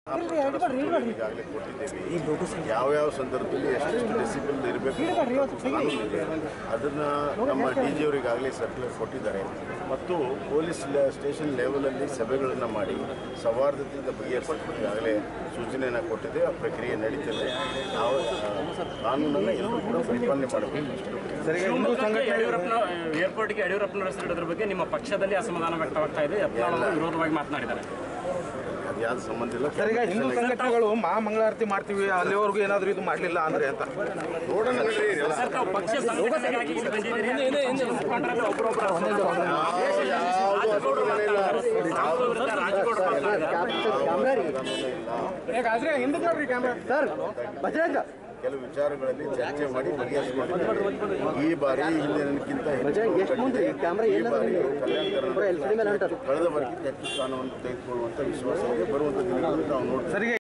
ಈಗಾಗಲೇ ಕೊಟ್ಟಿದ್ದೇವೆ ಯಾವ್ಯಾವ ಸಂದರ್ಭದಲ್ಲಿ ಎಷ್ಟೆಷ್ಟು ಡೆಸಿಬಲ್ ಇರಬೇಕು ಕಾನೂನಿದೆ ಅದನ್ನ ನಮ್ಮ ಡಿ ಜಿ ಅವರಿಗಾಗಲೇ ಸರ್ಕ್ಯುಲರ್ ಕೊಟ್ಟಿದ್ದಾರೆ ಮತ್ತು ಪೊಲೀಸ್ ಲೆ- ಸ್ಟೇಷನ್ ಲೆವೆಲಲ್ಲಿ ಸಭೆಗಳನ್ನು ಮಾಡಿ ಸೌಹಾರ್ದತೆಯಿಂದ ಬಗೆಹರಿಸಲಿಕ್ಕೆ ಈಗಾಗಲೇ ಸೂಚನೆಯನ್ನು ಕೊಟ್ಟಿದೆ ಆ ಪ್ರಕ್ರಿಯೆ ನಡೀತದೆ ನಾವು ಆ, ಕಾನೂನನ್ನು ಎಲ್ಲರೂ ಕೂಡ ಪರಿಪಾಲನೆ ಮಾಡಬೇಕು ಅಷ್ಟೇ ಶಿವಮೊಗ್ಗಕ್ಕೆ ಯಡಿಯೂರಪ್ಪನ ಏರ್ಪೋರ್ಟ್ಗೆ ಯಡಿಯೂರಪ್ಪನ ಹೆಸರಿಡೋದ್ರ ಬಗ್ಗೆ ನಿಮ್ಮ ಪಕ್ಷದಲ್ಲಿ ಅಸಮಾಧಾನ ವ್ಯಕ್ತವಾಗ್ತಾ ಇದೆ ಯತ್ನಾಳ್ ಅವರು ವಿರೋಧವಾಗಿ ಮಾತನಾಡಿದ್ದಾರೆ ಅದು ಯಾವ್ದು ಸಂಬಂಧ ಇಲ್ಲ ಸರ್ ಈಗ ಹಿಂದೂ ಸಂಘಟನೆಗಳು ಮಹಾ ಮಂಗಳಾರತಿ ಮಾಡ್ತೀವಿ ಅಲ್ಲಿವರೆಗೂ ಏನಾದರೂ ಇದು ಮಾಡಲಿಲ್ಲ ಅಂದ್ರೆ ಅಂತ ನೋಡೋಣ ನಡ್ರಿ ಎಲ್ಲ. ಸರ್ ತಾವು ಪಕ್ಷ ಸಂಘಟನೆಗಾಗಿ ಇಲ್ಲಿ ಬಂದಿದ್ದೀರಿ ಪಕ್ಷದ ಮುಖಂಡರಲ್ಲಿ ಒಬ್ಬರೊಬ್ಬರು ರಾಜಗೌಡರು ಮಾತನಾಡ್ತಾರೆ. ರಾಹುಲ್ ವಿರುದ್ಧ ರಾಜಗೌಡರು ಮಾತನಾಡಿದ್ದಾರೆ ಈಗ ಆದ್ರೆ ಹಿಂದೂ ನೋಡ್ರಿ ಕ್ಯಾಮ್ರಾ ಸರ್ ಬಜರಂಗ ಕೆಲವು ವಿಚಾರಗಳಲ್ಲಿ ಚರ್ಚೆ ಮಾಡಿ ಬಗೆಹರಿಸಿಕೊಂಡಿದ್ದೇವೆ ಈ ಬಾರಿ ಹಿಂದಿನಕ್ಕಿಂತ ಹೆಚ್ಚು ಈ ಬಾರಿ ಕಲ್ಯಾಣ ಕರ್ನಾಟಕ ಕಳೆದ ಬಾರಿಗೆ ಹೆಚ್ಚು ಸ್ಥಾನವನ್ನು ತೆಗೆದುಕೊಳ್ಳುವಂತ ವಿಶ್ವಾಸ ಇದೆ ಬರುವಂತ ದಿನಗಳಲ್ಲಿ ನಾವು ನೋಡ್ತೀವಿ ಸರಿಗೆ